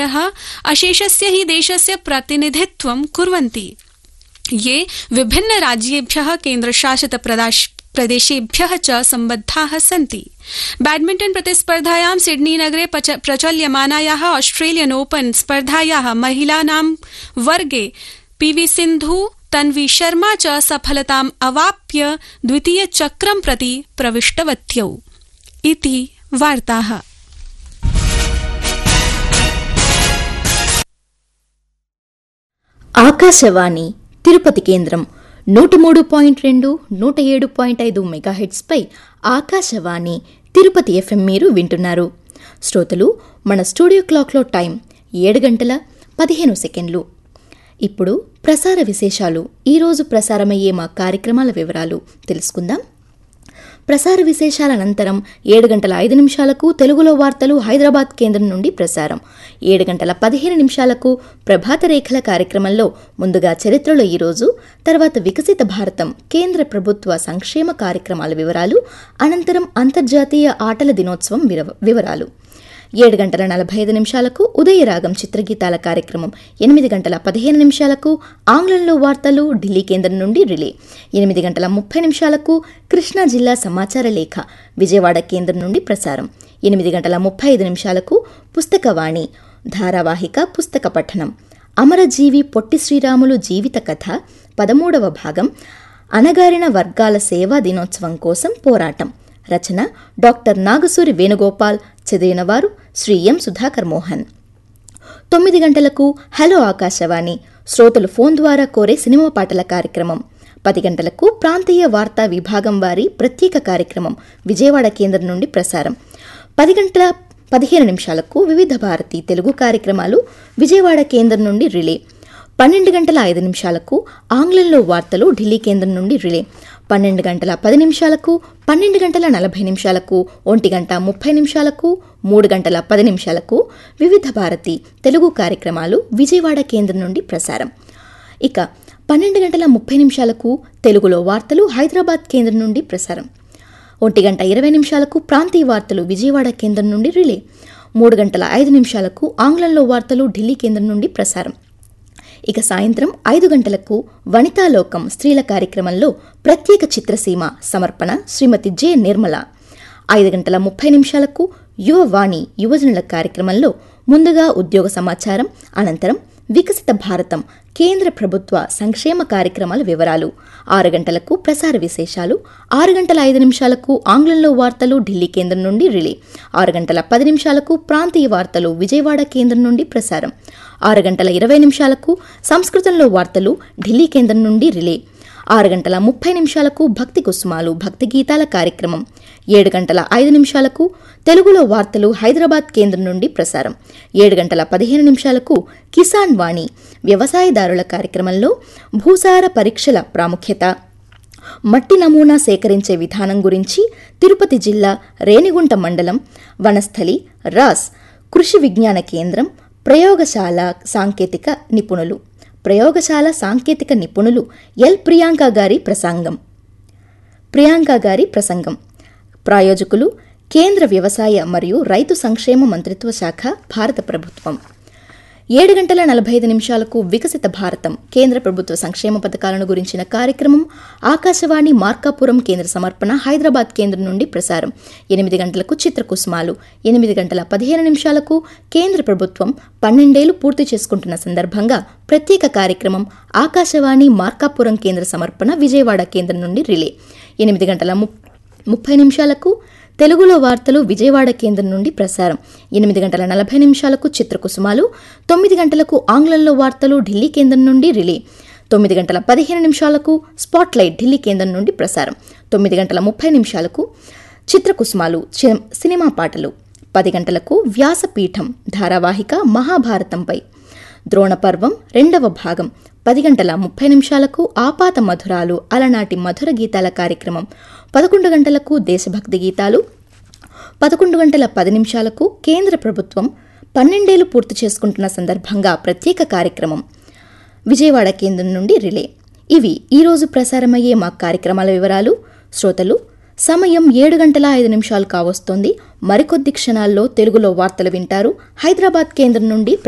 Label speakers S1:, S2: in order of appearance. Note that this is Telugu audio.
S1: अधिकारः अशेषस्य हि देशस्य प्रतिनिधित्वं कुर्वन्ति ये विभिन्न राज्येभ्यः केन्द्रशासित प्रदेशेभ्यः च सम्बद्धाः सन्ति बैडमिण्टन प्रतिस्पर्धायां सिडनीनगरे प्रचल्यमानायाः ऑस्ट्रेलियन ओपन स्पर्धायाः महिलानां वर्गे पीवी सिन्धु तन्वी शर्मा च सफलताम् अवाप्य द्वितीयचक्रं प्रति प्रविष्टवत्यौ इति वार्ताः
S2: ఆకాశవాణి తిరుపతి కేంద్రం నూట మూడు పాయింట్ రెండు నూట ఏడు పాయింట్ ఐదు మెగాహెట్స్పై ఆకాశవాణి తిరుపతి ఎఫ్ఎం మీరు వింటున్నారు శ్రోతలు మన స్టూడియో క్లాక్లో టైం ఏడు గంటల పదిహేను సెకండ్లు ఇప్పుడు ప్రసార విశేషాలు ఈరోజు ప్రసారమయ్యే మా కార్యక్రమాల వివరాలు తెలుసుకుందాం ప్రసార విశేషాల అనంతరం ఏడు గంటల ఐదు నిమిషాలకు తెలుగులో వార్తలు హైదరాబాద్ కేంద్రం నుండి ప్రసారం ఏడు గంటల పదిహేను నిమిషాలకు ప్రభాత రేఖల కార్యక్రమంలో ముందుగా చరిత్రలో ఈరోజు తర్వాత వికసిత భారతం కేంద్ర ప్రభుత్వ సంక్షేమ కార్యక్రమాల వివరాలు అనంతరం అంతర్జాతీయ ఆటల దినోత్సవం వివరాలు ఏడు గంటల నలభై ఐదు నిమిషాలకు ఉదయరాగం చిత్రగీతాల కార్యక్రమం ఎనిమిది గంటల పదిహేను నిమిషాలకు ఆంగ్లంలో వార్తలు ఢిల్లీ కేంద్రం నుండి రిలే ఎనిమిది గంటల ముప్పై నిమిషాలకు కృష్ణా జిల్లా సమాచార లేఖ విజయవాడ కేంద్రం నుండి ప్రసారం ఎనిమిది గంటల ముప్పై ఐదు నిమిషాలకు పుస్తకవాణి ధారావాహిక పుస్తక పఠనం అమరజీవి పొట్టి శ్రీరాములు జీవిత కథ పదమూడవ భాగం అనగారిన వర్గాల సేవా దినోత్సవం కోసం పోరాటం రచన డాక్టర్ నాగసూరి వేణుగోపాల్ చదివినవారు శ్రీ ఎం సుధాకర్ మోహన్ తొమ్మిది గంటలకు హలో ఆకాశవాణి శ్రోతలు ఫోన్ ద్వారా కోరే సినిమా పాటల కార్యక్రమం పది గంటలకు ప్రాంతీయ వార్తా విభాగం వారి ప్రత్యేక కార్యక్రమం విజయవాడ కేంద్రం నుండి ప్రసారం పది గంటల పదిహేను నిమిషాలకు వివిధ భారతి తెలుగు కార్యక్రమాలు విజయవాడ కేంద్రం నుండి రిలే పన్నెండు గంటల ఐదు నిమిషాలకు ఆంగ్లంలో వార్తలు ఢిల్లీ కేంద్రం నుండి రిలే పన్నెండు గంటల పది నిమిషాలకు పన్నెండు గంటల నలభై నిమిషాలకు ఒంటి గంట ముప్పై నిమిషాలకు మూడు గంటల పది నిమిషాలకు వివిధ భారతి తెలుగు కార్యక్రమాలు విజయవాడ కేంద్రం నుండి ప్రసారం ఇక పన్నెండు గంటల ముప్పై నిమిషాలకు తెలుగులో వార్తలు హైదరాబాద్ కేంద్రం నుండి ప్రసారం ఒంటి గంట ఇరవై నిమిషాలకు ప్రాంతీయ వార్తలు విజయవాడ కేంద్రం నుండి రిలే మూడు గంటల ఐదు నిమిషాలకు ఆంగ్లంలో వార్తలు ఢిల్లీ కేంద్రం నుండి ప్రసారం ఇక సాయంత్రం ఐదు గంటలకు వనితాలోకం స్త్రీల కార్యక్రమంలో ప్రత్యేక చిత్రసీమ సమర్పణ శ్రీమతి జె నిర్మల ఐదు గంటల ముప్పై నిమిషాలకు యువవాణి యువజనుల కార్యక్రమంలో ముందుగా ఉద్యోగ సమాచారం అనంతరం వికసిత భారతం కేంద్ర ప్రభుత్వ సంక్షేమ కార్యక్రమాల వివరాలు ఆరు గంటలకు ప్రసార విశేషాలు ఆరు గంటల ఐదు నిమిషాలకు ఆంగ్లంలో వార్తలు ఢిల్లీ కేంద్రం నుండి రిలే ఆరు గంటల పది నిమిషాలకు ప్రాంతీయ వార్తలు విజయవాడ కేంద్రం నుండి ప్రసారం ఆరు గంటల ఇరవై నిమిషాలకు సంస్కృతంలో వార్తలు ఢిల్లీ కేంద్రం నుండి రిలే ఆరు గంటల ముప్పై నిమిషాలకు భక్తి కుసుమాలు భక్తి గీతాల కార్యక్రమం ఏడు గంటల ఐదు నిమిషాలకు తెలుగులో వార్తలు హైదరాబాద్ కేంద్రం నుండి ప్రసారం ఏడు గంటల పదిహేను నిమిషాలకు కిసాన్ వాణి వ్యవసాయదారుల కార్యక్రమంలో భూసార పరీక్షల ప్రాముఖ్యత మట్టి నమూనా సేకరించే విధానం గురించి తిరుపతి జిల్లా రేణిగుంట మండలం వనస్థలి రాస్ కృషి విజ్ఞాన కేంద్రం ప్రయోగశాల సాంకేతిక నిపుణులు ప్రయోగశాల సాంకేతిక నిపుణులు ఎల్ ప్రియాంక గారి ప్రసంగం ప్రియాంక గారి ప్రసంగం ప్రాయోజకులు కేంద్ర వ్యవసాయ మరియు రైతు సంక్షేమ మంత్రిత్వ శాఖ భారత ప్రభుత్వం ఏడు గంటల నలభై ఐదు నిమిషాలకు వికసిత భారతం కేంద్ర ప్రభుత్వ సంక్షేమ పథకాలను గురించిన కార్యక్రమం ఆకాశవాణి మార్కాపురం కేంద్ర సమర్పణ హైదరాబాద్ కేంద్రం నుండి ప్రసారం ఎనిమిది గంటలకు చిత్రకుసుమాలు ఎనిమిది గంటల పదిహేను నిమిషాలకు కేంద్ర ప్రభుత్వం పన్నెండేళ్లు పూర్తి చేసుకుంటున్న సందర్భంగా ప్రత్యేక కార్యక్రమం ఆకాశవాణి మార్కాపురం కేంద్ర సమర్పణ విజయవాడ కేంద్రం నుండి రిలే ఎనిమిది గంటల ముప్పై నిమిషాలకు తెలుగులో వార్తలు విజయవాడ కేంద్రం నుండి ప్రసారం ఎనిమిది గంటల నలభై నిమిషాలకు చిత్రకుసుమాలు తొమ్మిది గంటలకు ఆంగ్లంలో వార్తలు ఢిల్లీ కేంద్రం నుండి రిలే తొమ్మిది గంటల పదిహేను నిమిషాలకు స్పాట్లైట్ ఢిల్లీ కేంద్రం నుండి ప్రసారం తొమ్మిది గంటల ముప్పై నిమిషాలకు చిత్రకుసుమాలు సినిమా పాటలు పది గంటలకు వ్యాసపీఠం ధారావాహిక మహాభారతంపై ద్రోణపర్వం రెండవ భాగం పది గంటల ముప్పై నిమిషాలకు ఆపాత మధురాలు అలనాటి మధుర గీతాల కార్యక్రమం పదకొండు గంటలకు దేశభక్తి గీతాలు పదకొండు గంటల పది నిమిషాలకు కేంద్ర ప్రభుత్వం పన్నెండేళ్లు పూర్తి చేసుకుంటున్న సందర్భంగా ప్రత్యేక కార్యక్రమం విజయవాడ కేంద్రం నుండి రిలే ఇవి ఈరోజు ప్రసారమయ్యే మా కార్యక్రమాల వివరాలు శ్రోతలు సమయం ఏడు గంటల ఐదు నిమిషాలు కావస్తోంది మరికొద్ది క్షణాల్లో తెలుగులో వార్తలు వింటారు హైదరాబాద్ కేంద్రం నుండి